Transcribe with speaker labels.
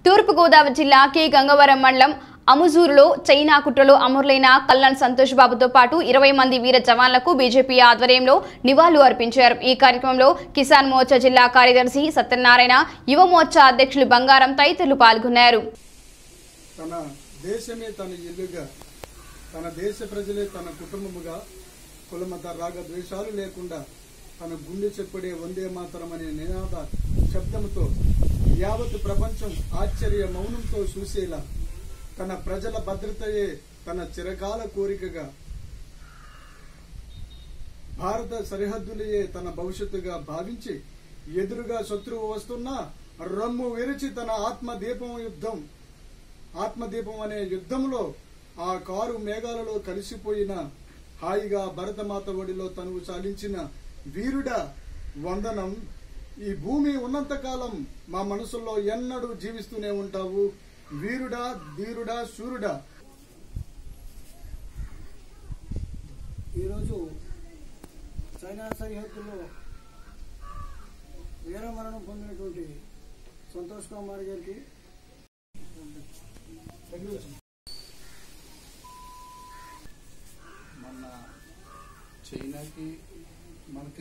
Speaker 1: తూర్పుగోదావరి జిల్లా కే గంగవరం మండలం అముజూరులో చైనా కుట్రలో అమరులైన కల్లాన్ సంతోష్ బాబుతో పాటు ఇరవై మంది వీర జవాన్లకు బీజేపీ ఆధ్వర్యంలో నివాళులు అర్పించారు ఈ కార్యక్రమంలో కిసాన్ మోర్చా జిల్లా కార్యదర్శి సత్యనారాయణ యువ మోర్చా అధ్యక్షులు బంగారం తదితరులు పాల్గొన్నారు
Speaker 2: తన దేశమే తన ఇల్లుగా తన దేశ ప్రజలే తన కుటుంబముగా కులమత రాగ ద్వేషాలు లేకుండా తన గుండె చెప్పుడే వందే మాతరం అనే నినాద శబ్దంతో యావత్ ప్రపంచం ఆశ్చర్య మౌనంతో చూసేలా తన ప్రజల భద్రతయే తన చిరకాల కోరికగా భారత సరిహద్దులయే తన భవిష్యత్తుగా భావించి ఎదురుగా శత్రువు వస్తున్నా రమ్ము విరిచి తన ఆత్మ దీపం యుద్ధం ఆత్మదీపం అనే యుద్ధంలో ఆ కారు మేఘాలలో కలిసిపోయిన హాయిగా భరతమాత ఒడిలో తనువు చాలించిన వీరుడా వందనం ఈ భూమి ఉన్నంతకాలం మా మనసుల్లో ఎన్నడూ జీవిస్తూనే ఉంటావు వీరుడా ధీరుడా శూరుడా
Speaker 3: ఈరోజు చైనా సరిహద్దులో వీరమరణం పొందినటువంటి సంతోష్ కుమార్ గారికి
Speaker 2: మన చైనాకి మనకి